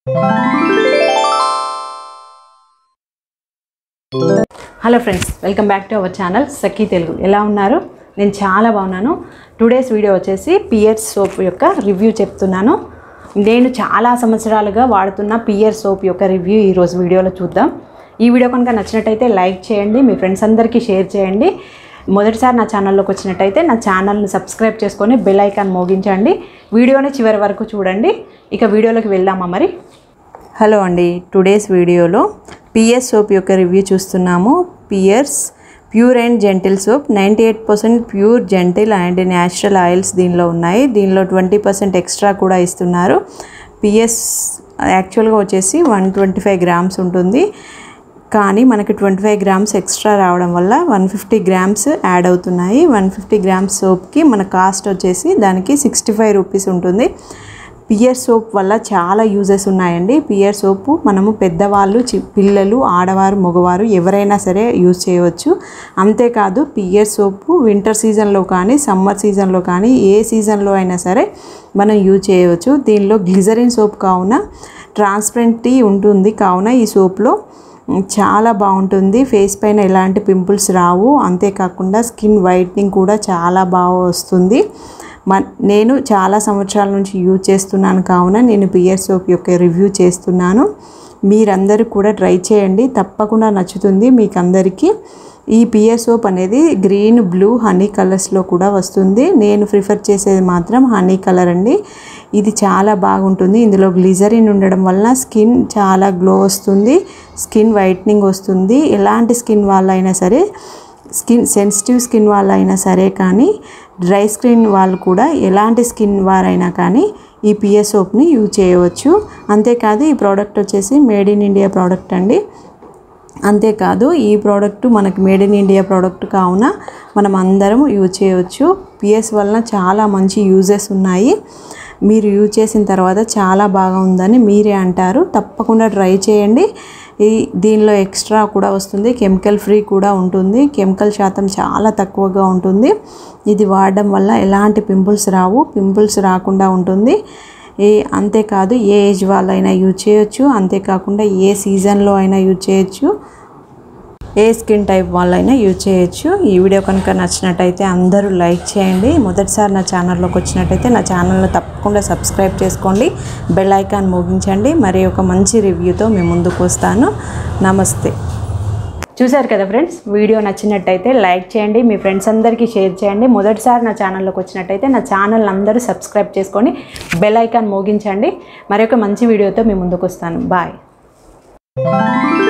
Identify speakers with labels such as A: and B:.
A: hello friends welcome back to our channel Sakhi Telugu ఎలా ఉన్నారు నేను చాలా బాగున్నాను టుడేస్ వీడియో వచ్చేసి పియర్ సోప్ యొక్క రివ్యూ చెప్తున్నాను నేను చాలా సంవత్సరాలుగా వాడుతున్న పియర్ సోప్ యొక్క రివ్యూ ఈరోజు వీడియోలో చూద్దాం ఈ వీడియో కనుక నచ్చినట్టయితే లైక్ చేయండి మీ ఫ్రెండ్స్ అందరికీ షేర్ చేయండి మొదటిసారి నా ఛానల్లోకి వచ్చినట్టయితే నా ఛానల్ని సబ్స్క్రైబ్ చేసుకొని బెల్ ఐకాన్ మోగించండి వీడియోని చివరి వరకు చూడండి ఇక వీడియోలోకి వెళ్దామా మరి హలో అండి టుడేస్ వీడియోలో పియర్స్ సోప్ యొక్క రివ్యూ చూస్తున్నాము Pears pure and gentle soap ninety eight percent pure gentle and natural oils దీనిలో ఉన్నాయి దీనిలో ట్వంటీ పర్సెంట్ ఎక్స్ట్రా కూడా ఇస్తున్నారు పిఎస్ యాక్చువల్గా వచ్చేసి వన్ ట్వంటీ ఫైవ్ గ్రామ్స్ ఉంటుంది కానీ మనకి ట్వంటీ ఫైవ్ గ్రామ్స్ ఎక్స్ట్రా రావడం వల్ల వన్ ఫిఫ్టీ గ్రామ్స్ యాడ్ అవుతున్నాయి వన్ ఫిఫ్టీ గ్రామ్స్ సోప్కి మన కాస్ట్ వచ్చేసి దానికి సిక్స్టీ ఫైవ్ రూపీస్ ఉంటుంది పియర్ సోప్ వల్ల చాలా యూజెస్ ఉన్నాయండి పియర్ సోపు మనము పెద్దవాళ్ళు చి పిల్లలు ఆడవారు మగవారు ఎవరైనా సరే యూజ్ చేయవచ్చు అంతేకాదు పియర్ సోపు వింటర్ సీజన్లో కానీ సమ్మర్ సీజన్లో కానీ ఏ సీజన్లో అయినా సరే మనం యూజ్ చేయవచ్చు దీనిలో గ్లిజరిన్ సోప్ కావున ట్రాన్స్పరెంటీ ఉంటుంది కావున ఈ సోప్లో చాలా బాగుంటుంది ఫేస్ పైన ఎలాంటి పింపుల్స్ రావు అంతేకాకుండా స్కిన్ వైట్నింగ్ కూడా చాలా బాగా వస్తుంది మ నేను చాలా సంవత్సరాల నుంచి యూజ్ చేస్తున్నాను కావున నేను పియర్ సోప్ యొక్క రివ్యూ చేస్తున్నాను మీరందరూ కూడా ట్రై చేయండి తప్పకుండా నచ్చుతుంది మీకు అందరికీ ఈ పియర్ సోప్ అనేది గ్రీన్ బ్లూ హనీ కలర్స్లో కూడా వస్తుంది నేను ప్రిఫర్ చేసేది మాత్రం హనీ కలర్ అండి ఇది చాలా బాగుంటుంది ఇందులో గ్లిజరిన్ ఉండడం వలన స్కిన్ చాలా గ్లో వస్తుంది స్కిన్ వైట్నింగ్ వస్తుంది ఎలాంటి స్కిన్ వాళ్ళైనా సరే స్కిన్ సెన్సిటివ్ స్కిన్ వాళ్ళైనా సరే కానీ డ్రై స్కిన్ వాళ్ళు కూడా ఎలాంటి స్కిన్ వారైనా కానీ ఈ పియర్ సోప్ని యూజ్ చేయవచ్చు అంతేకాదు ఈ ప్రోడక్ట్ వచ్చేసి మేడ్ ఇన్ ఇండియా ప్రోడక్ట్ అండి అంతేకాదు ఈ ప్రోడక్ట్ మనకి మేడ్ ఇన్ ఇండియా ప్రోడక్ట్ కావున మనం అందరం యూజ్ చేయవచ్చు పిఎస్ వలన చాలా మంచి యూజెస్ ఉన్నాయి మీరు యూజ్ చేసిన తర్వాత చాలా బాగా ఉందని మీరే అంటారు తప్పకుండా ట్రై చేయండి ఈ దీనిలో ఎక్స్ట్రా కూడా వస్తుంది కెమికల్ ఫ్రీ కూడా ఉంటుంది కెమికల్ శాతం చాలా తక్కువగా ఉంటుంది ఇది వాడడం వల్ల ఎలాంటి పింపుల్స్ రావు పింపుల్స్ రాకుండా ఉంటుంది ఏ అంతేకాదు ఏ ఏజ్ వాళ్ళైనా యూజ్ చేయొచ్చు అంతేకాకుండా ఏ సీజన్లో అయినా యూజ్ చేయొచ్చు ఏ స్కిన్ టైప్ వాళ్ళైనా యూజ్ చేయొచ్చు ఈ వీడియో కనుక నచ్చినట్టయితే అందరూ లైక్ చేయండి మొదటిసారి నా ఛానల్లోకి వచ్చినట్టయితే నా ఛానల్ని తప్పకుండా సబ్స్క్రైబ్ చేసుకోండి బెల్ ఐకాన్ మోగించండి మరి ఒక మంచి రివ్యూతో మేము ముందుకు వస్తాను నమస్తే చూశారు కదా ఫ్రెండ్స్ వీడియో నచ్చినట్టయితే లైక్ చేయండి మీ ఫ్రెండ్స్ అందరికీ షేర్ చేయండి మొదటిసారి నా ఛానల్లోకి వచ్చినట్టయితే నా ఛానల్ అందరూ సబ్స్క్రైబ్ చేసుకొని బెల్ ఐకాన్ మోగించండి మరి ఒక మంచి వీడియోతో మీ ముందుకు వస్తాను బాయ్